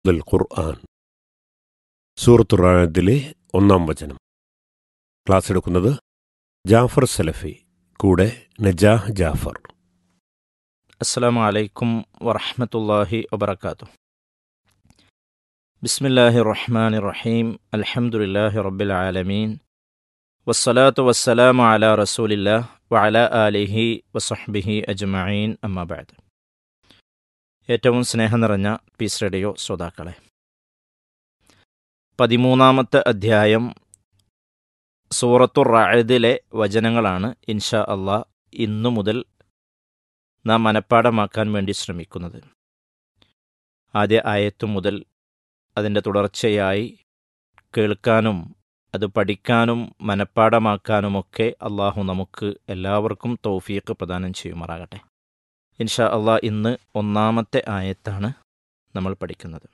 ദൽ ഖുർആൻ സൂറത്തു റാദിലെ ഒന്നാം വചനം ക്ലാസ് എടുക്കുന്നത് ജാഫർ സലഫി കൂടെ നജാഹ് ജാഫർ അസ്സലാമു അലൈക്കും വറഹ്മത്തുള്ളാഹി വബറകാതുഹു ബിസ്മില്ലാഹി റഹ്മാനി റഹീം അൽഹംദുലില്ലാഹി റബ്ബിൽ ആലമീൻ വസ്സലാത്തു വസ്സലാമു അലാ റസൂലില്ലാഹ് വഅല ആലിഹി വസഹ്ബിഹി അജ്മഈൻ അമ്മാ ബഅദ് ഏറ്റവും സ്നേഹം നിറഞ്ഞ പീസ് റേഡിയോ ശ്രോതാക്കളെ പതിമൂന്നാമത്തെ അധ്യായം സൂറത്തു റഅദിലെ വചനങ്ങളാണ് ഇൻഷാ അള്ളാഹ് ഇന്നു മുതൽ നാം മനഃപ്പാടമാക്കാൻ വേണ്ടി ശ്രമിക്കുന്നത് ആദ്യ ആയത്തു മുതൽ അതിൻ്റെ തുടർച്ചയായി കേൾക്കാനും അത് പഠിക്കാനും മനഃപ്പാടമാക്കാനുമൊക്കെ അള്ളാഹു നമുക്ക് എല്ലാവർക്കും തൗഫീഖ് പ്രദാനം ചെയ്യുമാറാകട്ടെ ഇൻഷാ അള്ളാഹ് ഇന്ന് ഒന്നാമത്തെ ആയത്താണ് നമ്മൾ പഠിക്കുന്നത്